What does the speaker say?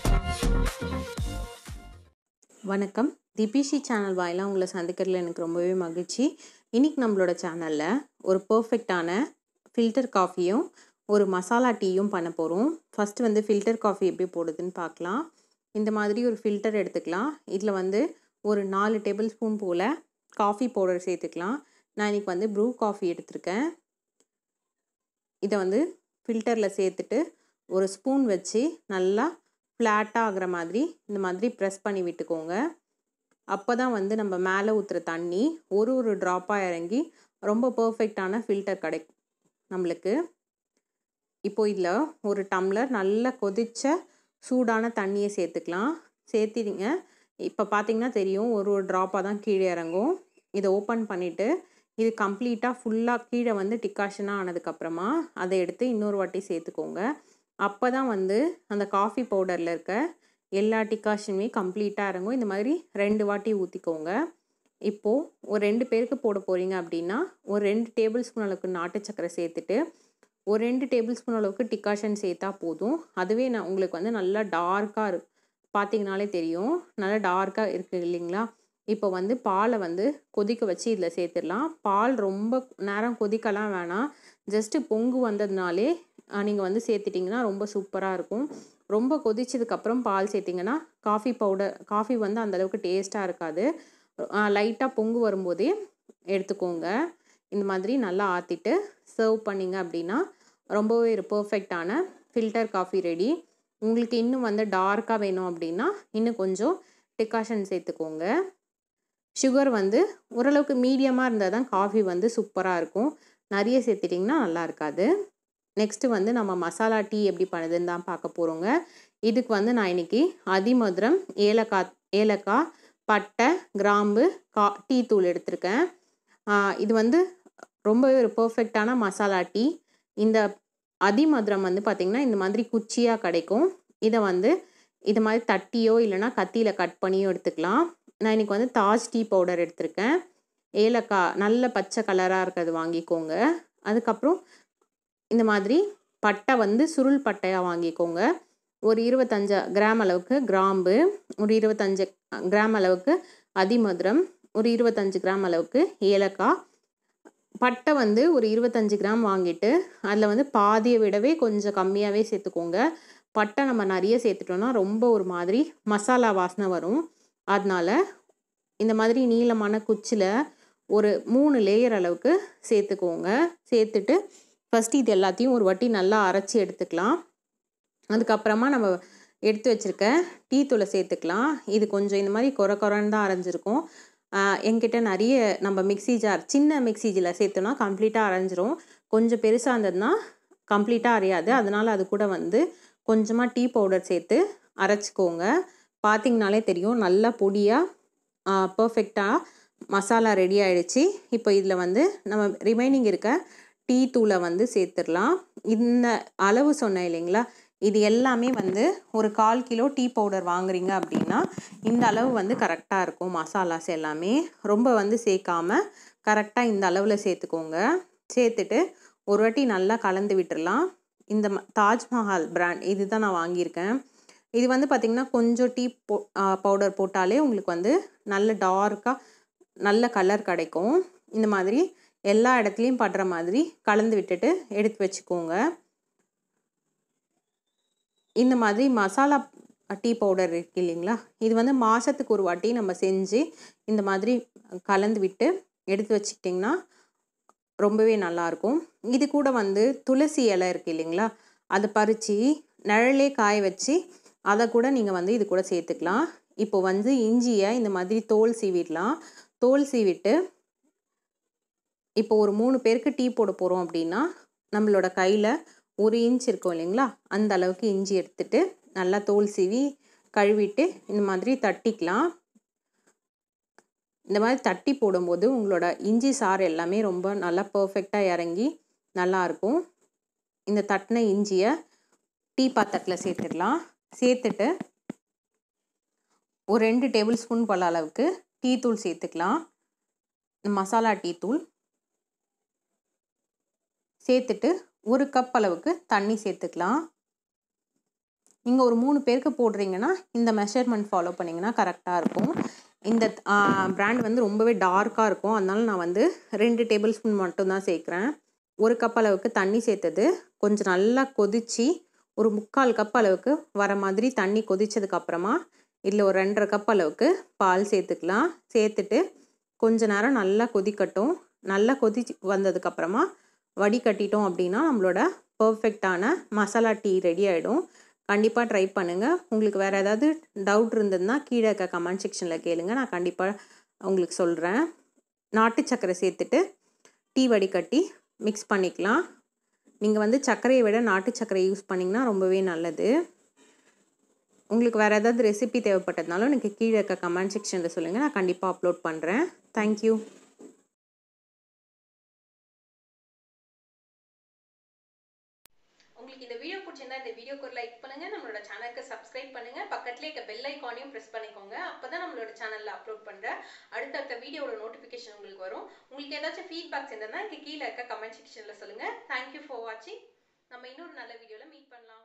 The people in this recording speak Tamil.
வணக்கம் திபிஷி சேனல் வாயிலாக உங்களை சந்திக்கிறதுல எனக்கு ரொம்பவே மகிழ்ச்சி இன்றைக்கி நம்மளோட சேனலில் ஒரு பர்ஃபெக்டான ஃபில்டர் காஃபியும் ஒரு மசாலா டீயும் பண்ண போகிறோம் ஃபஸ்ட்டு வந்து ஃபில்டர் காஃபி எப்படி போடுதுன்னு பார்க்கலாம் இந்த மாதிரி ஒரு ஃபில்டர் எடுத்துக்கலாம் இதில் வந்து ஒரு நாலு டேபிள் ஸ்பூன் போல் காஃபி பவுடர் சேர்த்துக்கலாம் நான் இன்றைக்கி வந்து ப்ரூ காஃபி எடுத்திருக்கேன் இதை வந்து ஃபில்டரில் சேர்த்துட்டு ஒரு ஸ்பூன் வச்சு நல்லா ஃப்ளாட்டாக ஆகிற மாதிரி இந்த மாதிரி ப்ரெஸ் பண்ணி விட்டுக்கோங்க அப்போ தான் வந்து நம்ம மேலே ஊற்றுற தண்ணி ஒரு ஒரு ட்ராப்பாக இறங்கி ரொம்ப பர்ஃபெக்டான ஃபில்டர் கிடைக்கும் நம்மளுக்கு இப்போ இதில் ஒரு டம்ளர் நல்லா கொதித்த சூடான தண்ணியை சேர்த்துக்கலாம் சேர்த்திடுங்க இப்போ பார்த்தீங்கன்னா தெரியும் ஒரு ஒரு ட்ராப்பாக தான் கீழே இறங்கும் இதை ஓப்பன் பண்ணிவிட்டு இது கம்ப்ளீட்டாக ஃபுல்லாக கீழே வந்து டிக்காஷனாக ஆனதுக்கப்புறமா அதை எடுத்து இன்னொரு வாட்டி சேர்த்துக்கோங்க அப்போ தான் வந்து அந்த காஃபி பவுடரில் இருக்க எல்லா டிகாஷனுமே கம்ப்ளீட்டாக இறங்கும் இந்த மாதிரி ரெண்டு வாட்டி ஊற்றிக்கோங்க இப்போது ஒரு ரெண்டு பேருக்கு போட போகிறீங்க அப்படின்னா ஒரு ரெண்டு டேபிள் ஸ்பூன் அளவுக்கு நாட்டு சக்கரை சேர்த்துட்டு ஒரு ரெண்டு டேபிள் ஸ்பூன் அளவுக்கு டிகாஷன் சேர்த்தா போதும் அதுவே நான் உங்களுக்கு வந்து நல்லா டார்க்காக இரு பார்த்தீங்கனாலே தெரியும் நல்லா டார்க்காக இருக்குது இல்லைங்களா இப்போ வந்து பாலை வந்து கொதிக்க வச்சு இதில் சேர்த்துடலாம் பால் ரொம்ப நேரம் கொதிக்கலாம் வேணாம் ஜஸ்ட்டு பொங்கு வந்ததுனாலே நீங்கள் வந்து சேர்த்துட்டிங்கன்னா ரொம்ப சூப்பராக இருக்கும் ரொம்ப கொதிச்சதுக்கப்புறம் பால் சேர்த்திங்கன்னா காஃபி பவுடர் காஃபி வந்து அந்தளவுக்கு டேஸ்ட்டாக இருக்காது லைட்டாக பொங்கு வரும்போதே எடுத்துக்கோங்க இந்த மாதிரி நல்லா ஆற்றிட்டு சர்வ் பண்ணிங்க அப்படின்னா ரொம்பவே ஒரு பர்ஃபெக்டான ஃபில்டர் காஃபி ரெடி உங்களுக்கு இன்னும் வந்து டார்க்காக வேணும் அப்படின்னா இன்னும் கொஞ்சம் டிகாஷன் சேர்த்துக்கோங்க சுகர் வந்து ஓரளவுக்கு மீடியமாக இருந்தால் தான் காஃபி வந்து சூப்பராக இருக்கும் நிறைய சேர்த்துட்டிங்கன்னா நல்லா இருக்காது நெக்ஸ்ட்டு வந்து நம்ம மசாலா டீ எப்படி பண்ணுதுன்னு தான் பார்க்க போகிறோங்க இதுக்கு வந்து நான் இன்றைக்கி அதிமதுரம் ஏலக்காய் ஏலக்காய் பட்டை கிராம்பு கா டீ தூள் எடுத்திருக்கேன் இது வந்து ரொம்பவே ஒரு பர்ஃபெக்டான மசாலா டீ இந்த அதிமதுரம் வந்து பார்த்திங்கன்னா இந்த மாதிரி குச்சியாக கிடைக்கும் இதை வந்து இது மாதிரி தட்டியோ இல்லைனா கத்தியில் கட் பண்ணியோ எடுத்துக்கலாம் நான் இன்றைக்கி வந்து தாஜ் டீ பவுடர் எடுத்திருக்கேன் ஏலக்காய் நல்ல பச்சை கலராக இருக்கிறது வாங்கிக்கோங்க அதுக்கப்புறம் இந்த மாதிரி பட்டை வந்து சுருள் பட்டையாக வாங்கிக்கோங்க ஒரு இருபத்தஞ்சு கிராம் அளவுக்கு கிராம்பு ஒரு இருபத்தஞ்சு கிராம் அளவுக்கு அதிமதுரம் ஒரு இருபத்தஞ்சு கிராம் அளவுக்கு ஏலக்காய் பட்டை வந்து ஒரு இருபத்தஞ்சு கிராம் வாங்கிட்டு அதில் வந்து பாதியை விடவே கொஞ்சம் கம்மியாகவே சேர்த்துக்கோங்க பட்டை நம்ம நிறைய சேர்த்துட்டோன்னா ரொம்ப ஒரு மாதிரி மசாலா வாசனை வரும் அதனால இந்த மாதிரி நீளமான குச்சியில் ஒரு மூணு லேயர் அளவுக்கு சேர்த்துக்கோங்க சேர்த்துட்டு ஃபஸ்ட்டு இது எல்லாத்தையும் ஒரு வாட்டி நல்லா அரைச்சி எடுத்துக்கலாம் அதுக்கப்புறமா நம்ம எடுத்து வச்சுருக்க டீ தூளை சேர்த்துக்கலாம் இது கொஞ்சம் இந்த மாதிரி குறை குறைன்னு தான் அரைஞ்சிருக்கும் என்கிட்ட நிறைய நம்ம மிக்சி ஜார் சின்ன மிக்சி ஜில் சேர்த்தோன்னா கம்ப்ளீட்டாக அரைஞ்சிரும் கொஞ்சம் பெருசாக இருந்ததுன்னா கம்ப்ளீட்டாக அரையாது அதனால் அது கூட வந்து கொஞ்சமாக டீ பவுடர் சேர்த்து அரைச்சிக்கோங்க பார்த்திங்கனாலே தெரியும் நல்லா பொடியாக பர்ஃபெக்டாக மசாலா ரெடி ஆகிடுச்சு இப்போ இதில் வந்து நம்ம ரிமைனிங் இருக்க டீ தூளை வந்து சேர்த்துடலாம் இந்த அளவு சொன்னேன் இல்லைங்களா இது எல்லாமே வந்து ஒரு கால் கிலோ டீ பவுடர் வாங்குறீங்க அப்படின்னா இந்த அளவு வந்து கரெக்டாக இருக்கும் மசாலாஸ் எல்லாமே ரொம்ப வந்து சேர்க்காம கரெக்டாக இந்த அளவில் சேர்த்துக்கோங்க சேர்த்துட்டு ஒரு வாட்டி நல்லா கலந்து விட்டுடலாம் இந்த தாஜ்மஹால் பிராண்ட் இது தான் நான் வாங்கியிருக்கேன் இது வந்து பார்த்திங்கன்னா கொஞ்சம் டீ போ பவுடர் போட்டாலே உங்களுக்கு வந்து நல்ல டார்க்காக நல்ல கலர் கிடைக்கும் இந்த மாதிரி எல்லா இடத்துலையும் படுற மாதிரி கலந்து விட்டுட்டு எடுத்து வச்சுக்கோங்க இந்த மாதிரி மசாலா டீ பவுடர் இருக்கு இல்லைங்களா இது வந்து மாதத்துக்கு ஒரு வாட்டி நம்ம செஞ்சு இந்த மாதிரி கலந்து விட்டு எடுத்து வச்சுக்கிட்டிங்கன்னா ரொம்பவே நல்லாயிருக்கும் இது கூட வந்து துளசி இலை இருக்குது இல்லைங்களா அதை பறித்து நிழலே காய வச்சு அதை கூட நீங்கள் வந்து இது கூட சேர்த்துக்கலாம் இப்போ வந்து இஞ்சியை இந்த மாதிரி தோல் சீவிடலாம் தோல் சீவிட்டு இப்போ ஒரு மூணு பேருக்கு டீ போட போகிறோம் அப்படின்னா நம்மளோட கையில் ஒரு இன்ச் இருக்கும் இல்லைங்களா அந்த அளவுக்கு இஞ்சி எடுத்துட்டு நல்லா தோல் சீவி கழுவிட்டு இந்த மாதிரி தட்டிக்கலாம் இந்த மாதிரி தட்டி போடும்போது உங்களோட இஞ்சி சாறு எல்லாமே ரொம்ப நல்லா பர்ஃபெக்டாக இறங்கி நல்லாயிருக்கும் இந்த தட்டின இஞ்சியை டீ பாத்திரத்தில் சேர்த்துடலாம் சேர்த்துட்டு ஒரு ரெண்டு டேபிள் ஸ்பூன் போல அளவுக்கு டீ தூள் சேர்த்துக்கலாம் மசாலா டீ தூள் சேர்த்துட்டு ஒரு கப் அளவுக்கு தண்ணி சேர்த்துக்கலாம் நீங்கள் ஒரு மூணு பேருக்கு போடுறீங்கன்னா இந்த மெஷர்மெண்ட் ஃபாலோ பண்ணிங்கன்னா கரெக்டாக இருக்கும் இந்த பிராண்ட் வந்து ரொம்பவே டார்க்காக இருக்கும் அதனால நான் வந்து ரெண்டு டேபிள் ஸ்பூன் மட்டும்தான் சேர்க்குறேன் ஒரு கப் அளவுக்கு தண்ணி சேர்த்தது கொஞ்சம் நல்லா கொதித்து ஒரு முக்கால் கப் அளவுக்கு வர மாதிரி தண்ணி கொதிச்சதுக்கப்புறமா இதில் ஒரு ரெண்டரை கப் அளவுக்கு பால் சேர்த்துக்கலாம் சேர்த்துட்டு கொஞ்ச நேரம் நல்லா கொதிக்கட்டும் நல்லா கொதிச்சு வந்ததுக்கப்புறமா வடிகட்டிட்டோம் அப்படின்னா நம்மளோட பர்ஃபெக்டான மசாலா டீ ரெடி ஆகிடும் கண்டிப்பாக ட்ரை பண்ணுங்கள் உங்களுக்கு வேறு ஏதாவது டவுட் இருந்ததுன்னா கீழே இருக்க கமெண்ட் செக்ஷனில் கேளுங்க நான் கண்டிப்பாக உங்களுக்கு சொல்கிறேன் நாட்டு சர்க்கரை சேர்த்துட்டு டீ வடிகட்டி மிக்ஸ் பண்ணிக்கலாம் நீங்கள் வந்து சர்க்கரையை விட நாட்டு சர்க்கரை யூஸ் பண்ணிங்கன்னா ரொம்பவே நல்லது உங்களுக்கு வேறு ஏதாவது ரெசிபி தேவைப்பட்டதுனாலும் எனக்கு கீழே இருக்க கமெண்ட் செக்ஷனில் சொல்லுங்கள் நான் கண்டிப்பாக அப்லோட் பண்ணுறேன் தேங்க்யூ உங்களுக்கு இந்த வீடியோ பிடிச்சிருந்தா இந்த வீடியோக்கு ஒரு லைக் பண்ணுங்க நம்மளோட சேனலுக்கு சப்ஸ்கிரைப் பண்ணுங்க பக்கத்துலேயே இருக்க பெல் ஐக்கானையும் ப்ரெஸ் பண்ணிக்கோங்க அப்பதான் நம்மளோட சேனல்ல அப்லோட் பண்ற அடுத்தடுத்த வீடியோட நோட்டிஃபிகேஷன் உங்களுக்கு வரும் உங்களுக்கு ஏதாச்சும் ஃபீட்பேக்ஸ் இருந்ததுன்னா இங்கே கீழே இருக்க கமெண்ட் செக்ஷன்ல சொல்லுங்க தேங்க்யூ ஃபார் வாட்சிங் நம்ம இன்னொரு நல்ல வீடியோல மீட் பண்ணலாம்